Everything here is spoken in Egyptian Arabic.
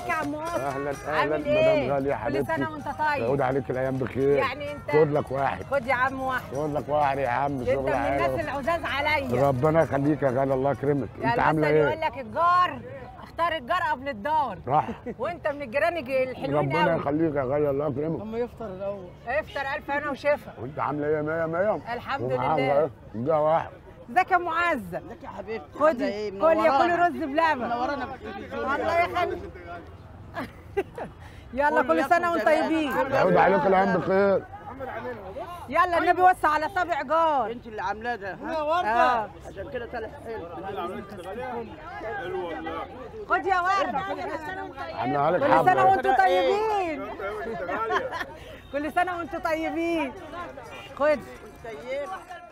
ازيك يا عم وصل اهلا اهلا عامل مدام ايه غاليه يا كل حبيبتي سنه وانت طيب يعود عليك الايام بخير يعني انت خد لك واحد خد يا عم واحد خد لك واحد يا عم انت شغل من الناس حلو العزاز عليا ربنا يخليك يا غالي الله يكرمك يعني انت عامله المثل يقول ايه لك الجار اختار الجار قبل الدار راح وانت من الجيران الحلوين ربنا قوي يخليك يا غالي الله يكرمك اما يفطر الاول افطر الف هنا وشفا وانت عامله ايه مية مية الحمد ومعاها لله. ايه ده واحد ازيك يا معز ازيك يا حبيبتي خدي ايه كل يا كل منورانا. رز بلبن منورانا في التلفزيون الله يخليك يلا كل كل ياكل سنه وانتم جمال. طيبين يعود عليك الايام بخير يلا النبي وسع على صابع جار انت اللي عاملاه ده ها؟ اه عشان كده طلع حلو خد يا ورد عامله لك كل سنه حبه وانتم طيبين كل سنه وانتم طيبين خد طيب